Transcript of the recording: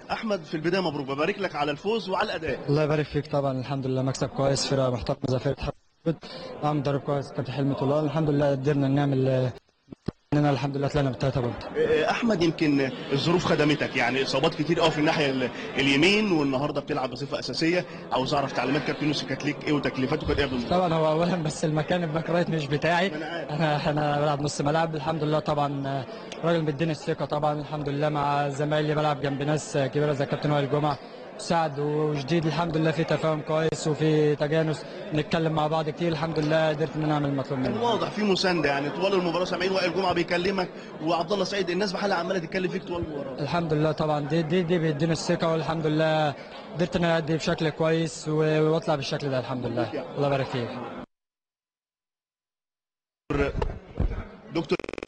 احمد في البدايه مبروك ببارك لك على الفوز وعلى الاداء الله يبارك فيك طبعا الحمد لله مكسب كويس فرقه محترمه زي فرقه حرب مع مدرب كويس كابتن حلمي طلال الحمد لله قدرنا نعمل آه، اننا الحمد لله طلعنا بالثلاثه بونت آه، احمد يمكن الظروف خدمتك يعني اصابات كتير قوي في الناحيه ال- اليمين والنهارده بتلعب بصفه اساسيه عاوز اعرف تعليمات كابتن يوسف كانت ليك ايه وتكليفاته كانت ايه قبل المباراة؟ طبعا هو اولا بس المكان الباك رايت مش بتاعي ما أنا عارف. انا انا بلعب نص ملعب الحمد لله طبعا آه، راجل مديني الثقه طبعا الحمد لله مع زمايلي بلعب جنب ناس آه، كبيره زي كابتن وائل جمعه سعد وجديد الحمد لله في تفاهم كويس وفي تجانس نتكلم مع بعض كتير الحمد لله قدرت ان انا اعمل المطلوب كان مني واضح في مسانده يعني طوال المباراه سامعين وائل جمعه بيكلمك وعبد الله سعيد الناس بحالها عماله تتكلم فيك طوال المباراه الحمد لله طبعا دي دي دي بيديني الثقه والحمد لله قدرت ان انا ادي بشكل كويس و- واطلع بالشكل ده الحمد لله الله يبارك فيك دكتور